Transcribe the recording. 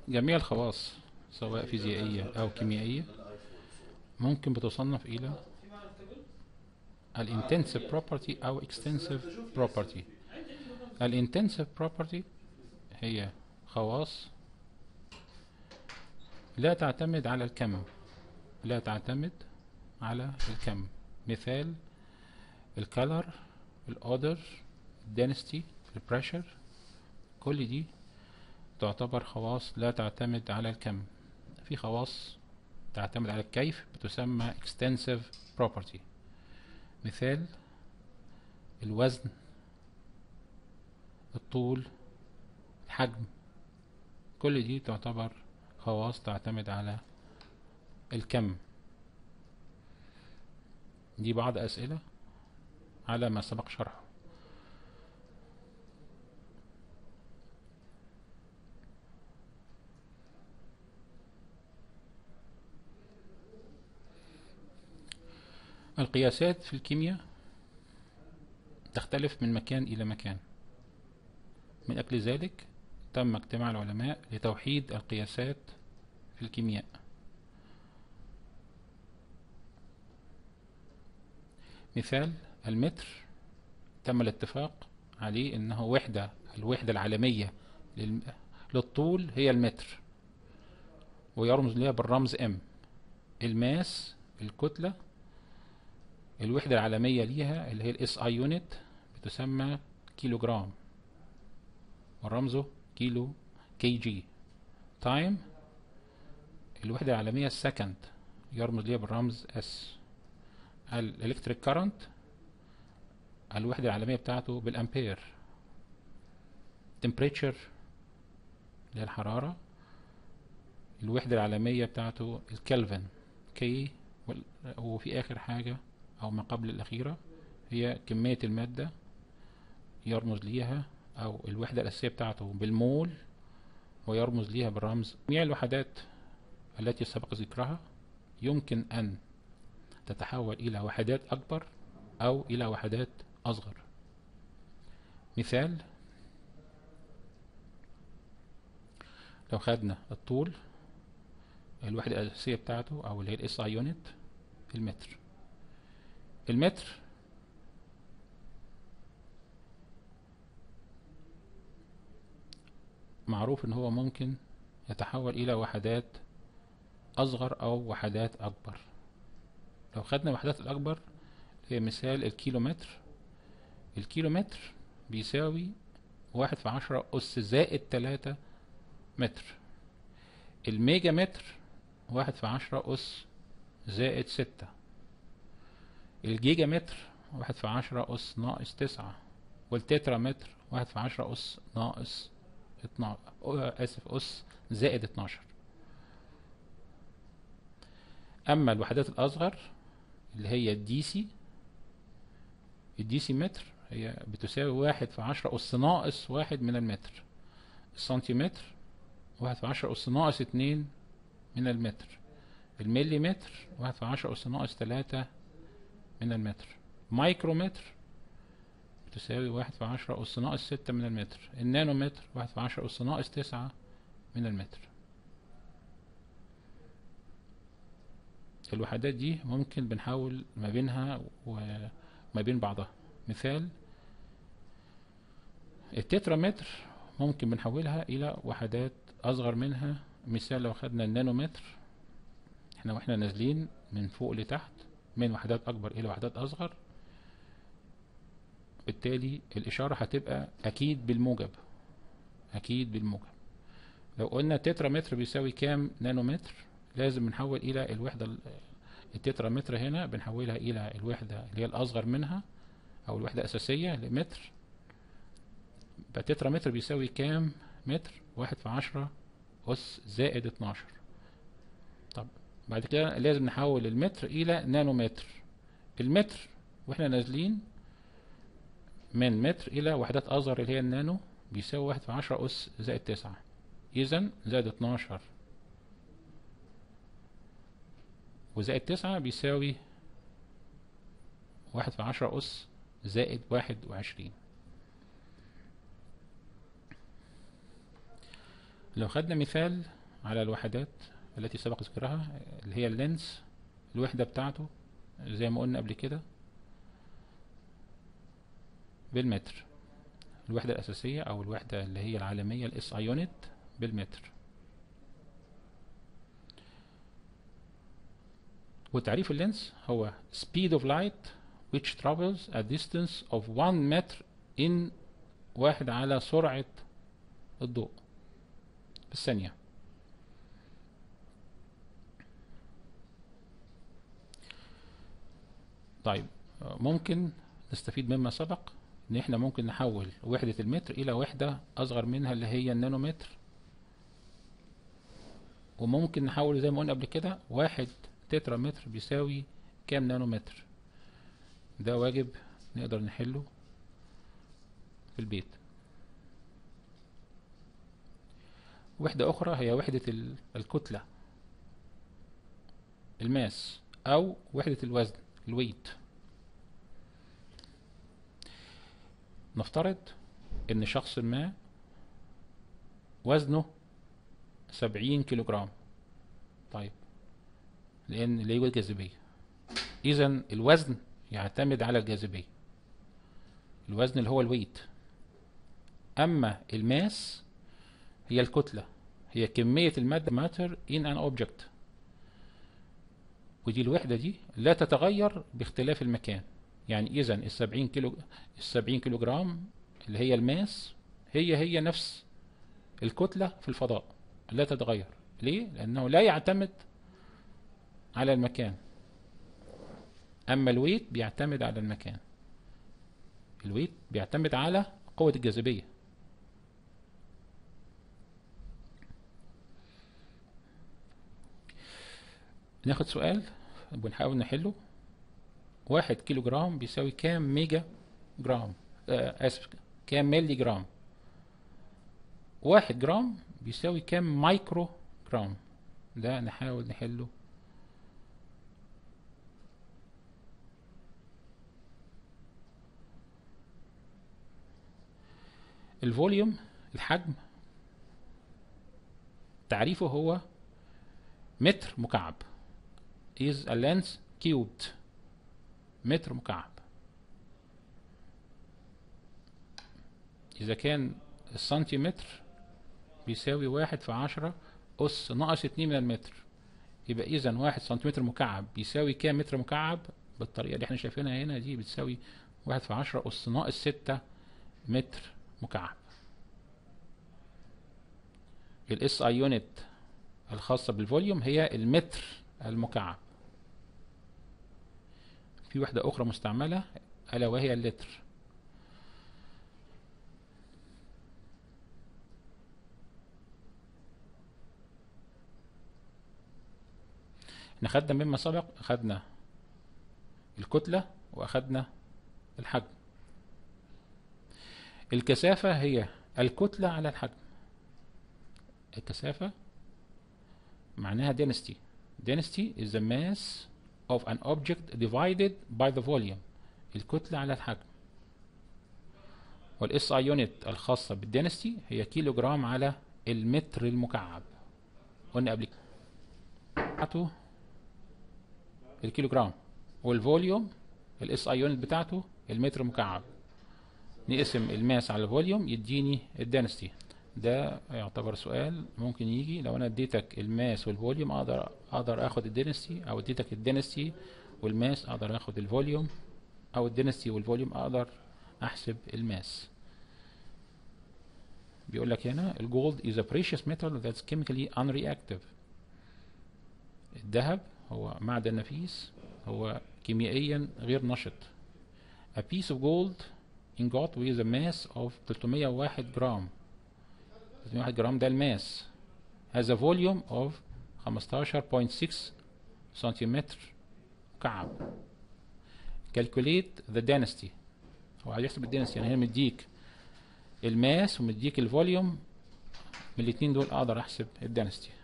جميع الخواص سواء فيزيائية أو كيميائية ممكن بتصنف إلى الانتنسيف بروبرتي أو اكستنسيف بروبرتي الانتنسيف بروبرتي هي خواص لا تعتمد على الكم لا تعتمد على الكم مثال الكالر الاودر الدنستي البريشر كل دي تعتبر خواص لا تعتمد على الكم في خواص تعتمد على الكيف بتسمى extensive property مثال الوزن الطول الحجم كل دي تعتبر خواص تعتمد على الكم دي بعض أسئلة على ما سبق شرحه القياسات في الكيمياء تختلف من مكان إلى مكان من أجل ذلك تم اجتماع العلماء لتوحيد القياسات في الكيمياء مثال المتر تم الاتفاق عليه انه وحدة الوحدة العالمية للم- للطول هي المتر ويرمز لها بالرمز ام الماس الكتلة الوحدة العالمية ليها اللي هي الاس اي يونت بتسمى كيلو جرام ورمزه كيلو كي جي تايم الوحدة العالمية السكند يرمز ليها بالرمز اس الالكتريك كارنت الوحدة العالمية بتاعته بالامبير temperature اللي هي الحرارة الوحدة العالمية بتاعته الكلفن كي وال- وفي آخر حاجة أو ما قبل الأخيرة هي كمية المادة يرمز ليها أو الوحدة الأساسية بتاعته بالمول ويرمز ليها بالرمز جميع الوحدات التي سبق ذكرها يمكن أن تتحول إلى وحدات أكبر أو إلى وحدات أصغر مثال لو خدنا الطول الوحدة الأساسية بتاعته أو اللي هي الاس اي يونت المتر المتر معروف ان هو ممكن يتحول الى وحدات اصغر او وحدات اكبر لو خدنا وحدات الاكبر هي مثال الكيلومتر الكيلومتر بيساوي واحد في عشرة أس زائد تلاتة متر الميجا متر واحد في عشرة أس زائد ستة الجيجا متر واحد في عشرة أس ناقص تسعة والتترا متر واحد في عشرة أس ناقص اتنا... آسف أس زائد اتناشر أما الوحدات الأصغر اللي هي الدي سي الدي سي متر هي بتساوي واحد في عشرة أس ناقص واحد من المتر السنتيمتر واحد في عشرة أس ناقص اتنين من المتر المليمتر واحد في عشرة أس ناقص تلاتة من المتر مايكرومتر بتساوي واحد في عشرة أس ناقص ستة من المتر النانومتر واحد في عشرة أس ناقص تسعة من المتر الوحدات دي ممكن بنحول ما بينها وما بين بعضها مثال التترامتر ممكن بنحولها إلى وحدات أصغر منها مثال لو خدنا النانومتر احنا واحنا نازلين من فوق لتحت من وحدات أكبر إلى وحدات أصغر بالتالي الإشارة هتبقى أكيد بالموجب أكيد بالموجب لو قلنا تترامتر بيساوي كام نانومتر لازم نحول إلى الوحدة ال- التترامتر هنا بنحولها إلى الوحدة اللي هي الأصغر منها أو الوحدة الأساسية لمتر يبقى تترامتر بيساوي كام متر واحد في عشرة أس زائد اتناشر طب بعد كده لازم نحول المتر إلى نانومتر المتر واحنا نازلين من متر إلى وحدات أصغر اللي هي النانو بيساوي واحد في عشرة أس زائد تسعة إذا زائد اتناشر وزائد تسعة بيساوي واحد في عشرة أس زائد واحد وعشرين لو خدنا مثال على الوحدات التي سبق ذكرها اللي هي اللينس الوحدة بتاعته زي ما قلنا قبل كده بالمتر الوحدة الأساسية أو الوحدة اللي هي العالمية الاس اي يونت بالمتر وتعريف اللينس هو speed of light which travels a distance of 1 متر in واحد على سرعة الضوء بالثانية طيب ممكن نستفيد مما سبق ان احنا ممكن نحول وحدة المتر الى وحدة اصغر منها اللي هي النانومتر وممكن نحول زي ما قلنا قبل كده واحد تترا متر بيساوي كام نانومتر ده واجب نقدر نحله في البيت وحدة أخرى هي وحدة ال- الكتلة الماس أو وحدة الوزن الويت نفترض إن شخص ما وزنه سبعين كيلو جرام طيب لأن لا يوجد جاذبية إذا الوزن يعتمد على الجاذبية الوزن اللي هو الويت أما الماس هي الكتلة هي كمية المادة matter in an object ودي الوحدة دي لا تتغير باختلاف المكان يعني إذا السبعين كيلو السبعين كيلو جرام اللي هي الماس هي هي نفس الكتلة في الفضاء لا تتغير ليه؟ لأنه لا يعتمد على المكان أما الويت بيعتمد على المكان الويت بيعتمد على قوة الجاذبية ناخد سؤال بنحاول نحله واحد كيلو جرام بيساوي كام ميجا جرام آه آسف كام ملي جرام واحد جرام بيساوي كام مايكرو جرام ده نحاول نحله الفوليوم الحجم تعريفه هو متر مكعب is a length cubed متر مكعب إذا كان السنتيمتر بيساوي واحد في عشرة أس ناقص اتنين من المتر يبقى إذا واحد سنتيمتر مكعب بيساوي كام متر مكعب بالطريقة اللي احنا شايفينها هنا دي بتساوي واحد في عشرة أس ناقص ستة متر مكعب الاس اي يونت الخاصة بالفوليوم هي المتر المكعب في وحدة أخرى مستعملة ألا وهي اللتر احنا خدنا مما سبق أخدنا الكتلة وأخدنا الحجم الكثافة هي الكتلة على الحجم الكثافة معناها density density is the mass of an object divided by the volume الكتلة على الحجم والاس اي يونت الخاصة بالدنستي هي كيلو جرام على المتر المكعب قلنا قبل بتاعته الكيلو جرام والفوليوم الاس اي يونت بتاعته المتر مكعب نقسم الماس على الفوليوم يديني الدنستي ده يعتبر سؤال ممكن يجي لو انا اديتك الماس والفوليوم اقدر اقدر اخد الدنستي او اديتك الدنستي والماس اقدر اخد الفوليوم او الدنستي والفوليوم اقدر احسب الماس بيقول لك هنا الجولد is a precious metal that's chemically unreactive الذهب هو معدن نفيس هو كيميائيا غير نشط a piece of gold ingot with a mass of 301 جرام 301 جرام ده الماس has a volume of 15.6 سنتيمتر مكعب calculate the density هو عايز يحسب الدنسيتي يعني هنا مديك الماس ومديك الفوليوم من الاتنين دول اقدر احسب الدنسيتي